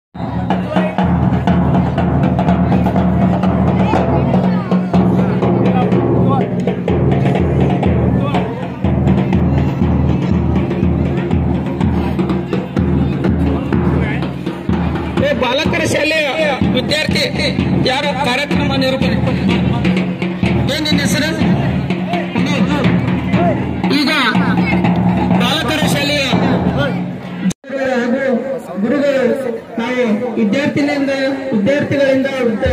ಏ, ಬಾಲಕರ ಶಾಲೆಯ ವಿದ್ಯಾರ್ಥಿ ಯಾರ ಕಾರ್ಯಕ್ರಮ ನಿರೂಪಣೆ ಏನ್ ನಿನ್ನ ಹೆಸರು ಈಗ ಬಾಲಕರ ಶಾಲೆಯ ಹಾಗೂ ಗುರುಗಳು ನಾವು ವಿದ್ಯಾರ್ಥಿನಿಂದ ವಿದ್ಯಾರ್ಥಿಗಳಿಂದ ವಿದ್ಯಾ-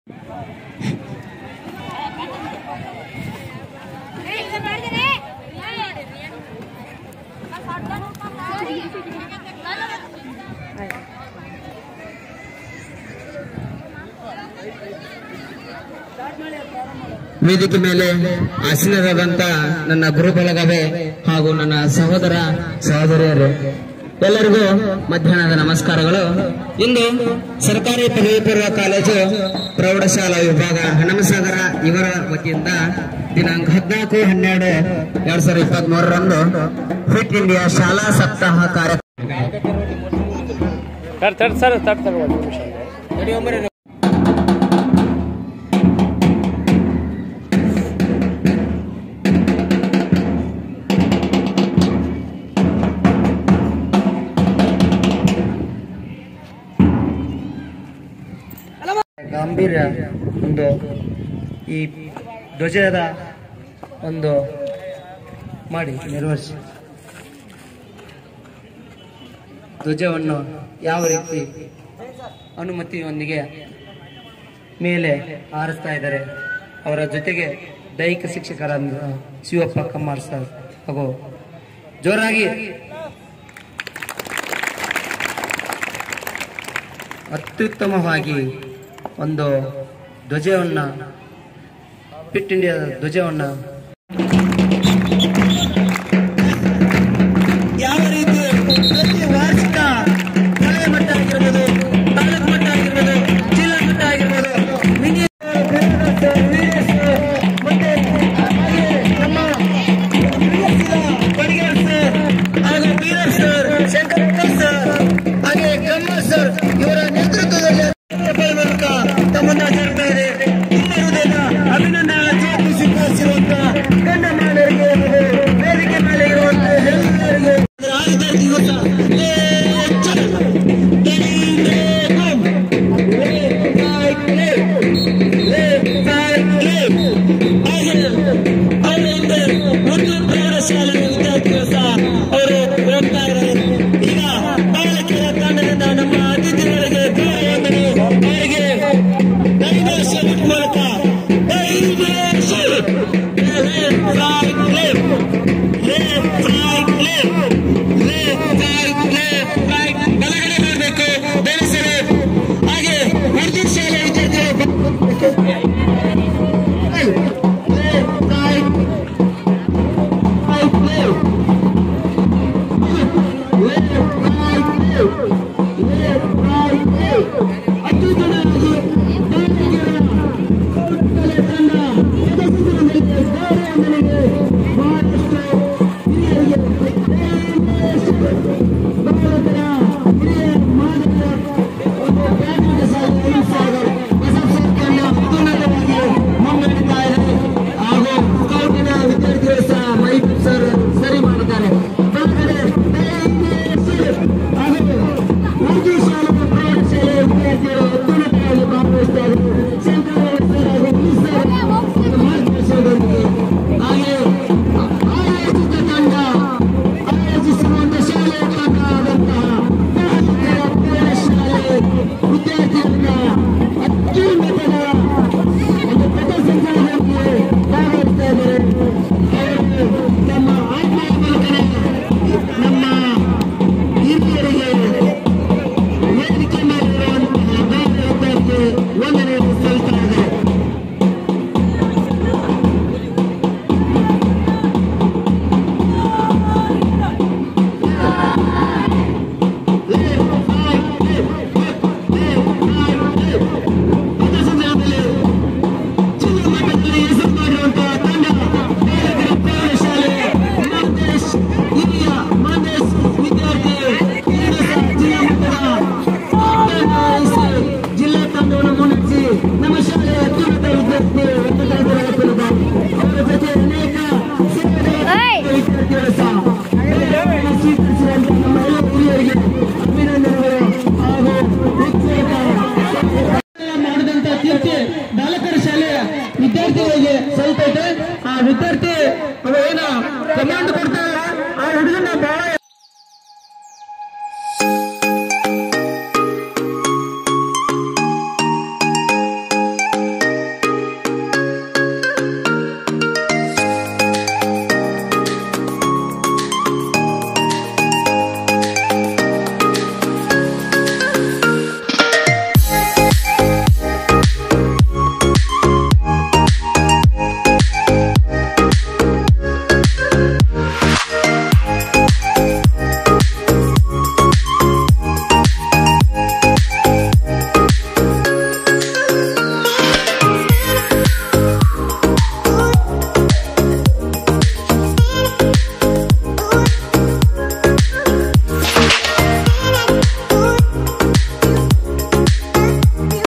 ವೇದಿಕೆ ಮೇಲೆ ಆಸೀನರಾದಂತ ನನ್ನ ಗುರು ಬಳಗವೇ ಹಾಗೂ ನನ್ನ ಸಹೋದರ ಸಹೋದರಿಯರು ಎಲ್ಲರಿಗೂ ಮಧ್ಯಾಹ್ನದ ನಮಸ್ಕಾರಗಳು ಇಂದು ಸರ್ಕಾರಿ ಪದವಿ ಪೂರ್ವ ಕಾಲೇಜು ಪ್ರೌಢಶಾಲಾ ವಿಭಾಗ ಹನುಮಸಾಗರ ಇವರ ವತಿಯಿಂದ ದಿನಾಂಕ ಹದಿನಾಲ್ಕು ಹನ್ನೆರಡು ಎರಡ್ ಸಾವಿರದ ಇಪ್ಪತ್ತ್ ಮೂರರಂದು ಫಿಟ್ ಇಂಡಿಯಾ ಶಾಲಾ ಸಪ್ತಾಹ ಕಾರ್ಯಕ್ರಮ ತಡ್ ತಡ್ ಸರ್ ತಡ್ ತಡ್ ಒಂದು ನಿಮಿಷ ಗಾಂಭೀರ್ಯ ಒಂದು ಈ ಧ್ವಜದ ಒಂದು ಮಾಡಿ ನಿರ್ವಹಿಸಿ ಧ್ವಜವನ್ನು ಯಾವ ರೀತಿ ಅನುಮತಿಯೊಂದಿಗೆ ಮೇಲೆ ಹಾರಿಸ್ತಾ ಇದ್ದಾರೆ ಅವರ ಜೊತೆಗೆ ದೈಹಿಕ ಶಿಕ್ಷಕರಾದ ಶಿವಪ್ಪ ಕಮ್ಮಾರ್ ಸರ್ ಹಾಗೂ ಜೋರಾಗಿ ಅತ್ಯುತ್ತಮವಾಗಿ ಒಂದು ಧ್ವಜವನ್ನ ಫಿಟ್ ಇಂಡಿಯಾದ ಧ್ವಜವನ್ನ ಯಾವ ರೀತಿ ಪ್ರತಿ ವಾರ್ಷಿಕ ವಲಯ ಮಟ್ಟ ಆಗಿರ್ಬೋದು ತಾಲೂಕು ಮಟ್ಟ ಆಗಿರ್ಬೋದು ಜಿಲ್ಲಾ ಮಟ್ಟ ಆಗಿರ್ಬೋದು ಮಿನಿ ಮತ್ತೆ ಹಾಗೆ ನಮ್ಮ ಬಡಿಗೇರ್ ಸರ್ ಹಾಗೂ ಬೀರರ್ ಸರ್ ಶಂಕರ್ ಸರ್ ಹಾಗೆ ಗಮ್ಮ ಸರ್ ಇವರ ನೇತೃತ್ವದಲ್ಲಿ ಮೂಲಕ ತಮ್ಮನ್ನ ಸೇರ್ತಾ ಇದೆ ಇನ್ನಿರುವುದಿಲ್ಲ ಅಭಿನಂದನೆ ಜ್ಯೋತಿ ಸ್ವೀಕರಿಸಿರುವಂತಹ ಗಣ್ಯ ಮಾನವರಿಗೆ ವೇದಿಕೆ ಮೇಲೆ ಇರುವಂತಹ ಎಲ್ಲರಿಗೂ ಆದಿತ್ಯ ದಿವಸ ಲೇ ಚಲ್, ಬೆಳಿಬೇಕು. ಲೇ ಕಾಯ್ ಲೇ, ಲೇ ಕಾಯ್ ಲೇ. ಹಾಗೆ ಅವರ ಹಿಂದೆ ಒಂದು ಪ್ರೌಢಶಾಲೆ ವಿದ್ಯಾರ್ಥಿಗಳು ಸಹ ಅವರು ಹೋಗ್ತಾ ಇದ್ದಾರೆ ಈಗ ಬಾಲಕಿಯರ ತಂಡದಿಂದ ನಮ್ಮ ಅತಿಥಿಗಳಿಗೆ ಗೌರವವನ್ನು ಅವರಿಗೆ ದೈವೇಶ ಮೂಲಕ ದೈವೇಶ left right left left right left left right left right ಬಲಗಡೆ ಮಾಡಬೇಕು ಬೆಳೆಸಲು ಹಾಗೆ ಉರ್ದು ಶಾಲೆ ವಿದ್ಯಾರ್ಥಿಗಳು ಲೆಫ್ಟ್ ರೈಟ್ ರೈಟ್ ಲೆಫ್ಟ್ ಹಾಗೂ ಸ್ಕೌಟಿನ ವಿದ್ಯಾರ್ಥಿಗಳು ಸಹ ಮೈಕ್ ಸರ್ ಸರಿ ಮಾಡಿದ್ದಾರೆ ಬಲಗಡೆ ಹಾಗೂ ಉರ್ದು ಶಾಲಾ ಪ್ರೌಢಶಾಲೆಯ ವಿದ್ಯಾರ್ಥಿಗಳು ಅತ್ಯುನ್ನತವಾಗಿ ಭಾಗವಹಿಸ್ತಾರೆ ಶಂಕರ ಸರ್ ಹಾಗೂ ಬಿ ಸರ್ ಮಾರ್ಗದರ್ಶನದೊಂದಿಗೆ ಹಾಗೆ ಆಯೋಜಿತ ತಂಡ ಆಯೋಜಿಸಿರುವಂತಹ ಶಾಲೆಯ ತಂಡ ಆದಂತಹ ಬಾಲಕರ ಪ್ರೌಢಶಾಲೆ ವಿದ್ಯಾರ್ಥಿಗಳನ್ನ ಅತ್ಯುನ್ನತದ ಒಂದು ಪಥಸಂಚಲನಕ್ಕೆ ಭಾಗವಹಿಸ್ತಾ ಇದ್ದಾರೆ ಅವರು ನಮ್ಮ ಆತ್ಮೀಯ ಮೂಲಕನೇ ನಮ್ಮ ಹಿರಿಯರಿಗೆ ವೇದಿಕೆ ಮೇಲಿರುವಂತಹ ಗೌರವಕ್ಕೆ ವಂದನೆಯನ್ನು ಸಲ್ಲಿಸ್ತಾ ಇದ್ದಾರೆ ಪಥಸಂಚಲನದಲ್ಲಿ ಜಿಲ್ಲಾ ಮಟ್ಟದಲ್ಲಿ ಹೆಸರು ಮಾಡಿರುವಂತಹ ತಂಡ ಬಾಲಕರ ಪ್ರೌಢಶಾಲೆ ಮಾಂತೇಶ್ ಹಿರಿಯ ಮಾಂತೇಶ್ ವಿದ್ಯಾರ್ಥಿ ಎರಡು ಸಹ ಜಿಲ್ಲಾ ಮಟ್ಟದ ಕಾರ್ಯಕ್ರಮವನ್ನು ಮುನ್ನಡೆಸಿ ನಮ್ಮ ಶಾಲೆಯ ಅತ್ಯುನ್ನತ ವಿದ್ಯಾರ್ಥಿ ವೆಂಕಟೇಶ್ವರ ಕುಲದ ಅವರ ಜೊತೆ ಅನೇಕ ಸೇವೆಗಳ ವಿದ್ಯಾರ್ಥಿಗಳು ಸಹ ಸೇವೆಯನ್ನು ಸ್ವೀಕರಿಸಿರುವಂತಹ ನಮ್ಮ ಎಲ್ಲ ಹಿರಿಯರಿಗೆ ಅಭಿನಂದನೆಗಳು ಹಾಗೂ ಮಾಡಿದಂತ ಕೀರ್ತಿ ಬಾಲಕರ ಶಾಲೆಯ ವಿದ್ಯಾರ್ಥಿಗಳಿಗೆ ಸಲ್ತೈತೆ ಆ ವಿದ್ಯಾರ್ಥಿ